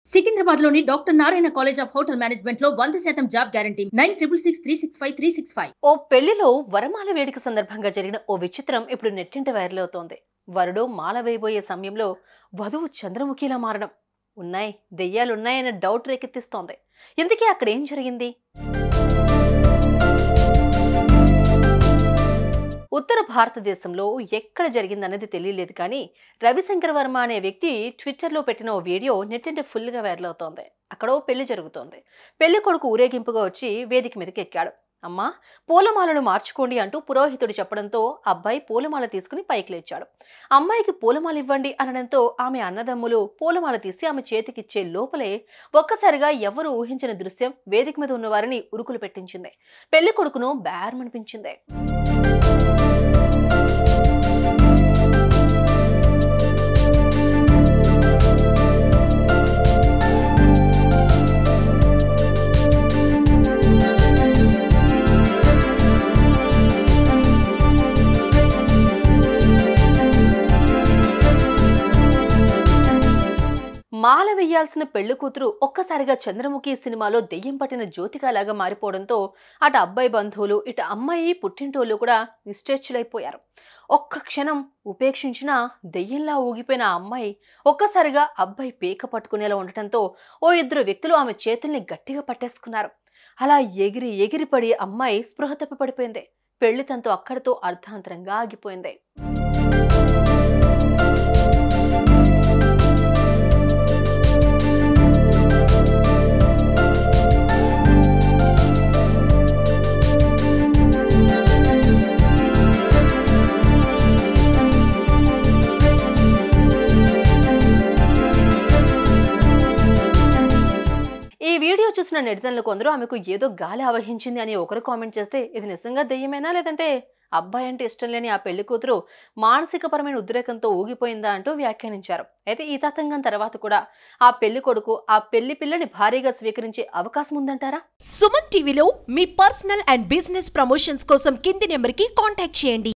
సికింద్రాబాద్ లోని doctor Narayana college of hotel management లో వంద శాతం job guarantee nine triple six three six five three six five ఓ పెళ్లిలో వరమాల వేడుక సందర్భంగా జరిగిన ఓ విచిత్రం ఇప్పుడు నెట్టింట వైరల్ అవుతోంది వరుడు మాల వేయబోయే సమయంలో వధువు చంద్రముఖిలా మారడం ఉన్నాయి దెయ్యాలున్నాయన్న డౌట్ రేకెత్తిస్తోంది ఇంతకీ అక్కడ ఏం జరిగింది ఉత్తర భారతదేశంలో ఎక్కడ జరిగిందన్నది తెలియలేదు కానీ రవిశంకర్ వర్మ అనే వ్యక్తి ట్విట్టర్లో పెట్టిన ఓ వీడియో నెట్టింట ఫుల్గా వైరల్ అవుతోంది అక్కడ ఓ పెళ్లి జరుగుతోంది పెళ్లి కొడుకు ఊరేగింపుగా వచ్చి వేదిక మీదకి ఎక్కాడు అమ్మా పూలమాలను మార్చుకోండి అంటూ పురోహితుడు చెప్పడంతో అబ్బాయి పూలమాల తీసుకుని పైకి లేచాడు అమ్మాయికి పూలమాల ఇవ్వండి అనడంతో ఆమె అన్నదమ్ములు పూలమాల తీసి ఆమె చేతికిచ్చే లోపలే ఒక్కసారిగా ఎవరు ఊహించిన దృశ్యం వేదిక మీద ఉన్న వారిని ఉరుకులు పెట్టించింది పెళ్లి కొడుకును బేరమనిపించింది మాల వేయాల్సిన పెళ్లి కూతురు ఒక్కసారిగా చంద్రముఖి సినిమాలో దెయ్యం పట్టిన జ్యోతికాలాగా మారిపోవడంతో అటు అబ్బాయి బంధువులు ఇటు అమ్మాయి పుట్టింటోళ్ళు కూడా నిశ్చేచ్చులైపోయారు ఒక్క క్షణం ఉపేక్షించిన దెయ్యంలా ఊగిపోయిన ఆ అమ్మాయి ఒక్కసారిగా అబ్బాయి పీక పట్టుకునేలా ఉండటంతో ఓ ఇద్దరు వ్యక్తులు ఆమె చేతుల్ని గట్టిగా పట్టేసుకున్నారు అలా ఎగిరి ఎగిరి పడి అమ్మాయి స్పృహ తప్పి పడిపోయింది పెళ్లి తనతో అక్కడితో అర్ధాంతరంగా ఆగిపోయింది ఈ వీడియో చూసిన నెటిజన్లు కొందరు ఆమెకు ఏదో గాలి ఆవహించింది అని ఒకరు కామెంట్ చేస్తే ఇది నిజంగా దెయ్యమేనా లేదంటే అబ్బాయి అంటే ఇష్టం లేని ఆ పెళ్లి కూతురు మానసికపరమైన ఉద్రేకంతో ఊగిపోయిందా అంటూ వ్యాఖ్యానించారు అయితే ఈ తతంగం తర్వాత కూడా ఆ పెళ్లి కొడుకు ఆ పెళ్లి పిల్లని భారీగా స్వీకరించే అవకాశం ఉందంటారా సుమన్ టీవీలో మీ పర్సనల్ అండ్ బిజినెస్ ప్రమోషన్స్ కోసం కింది నెంబర్కి కాంటాక్ట్ చేయండి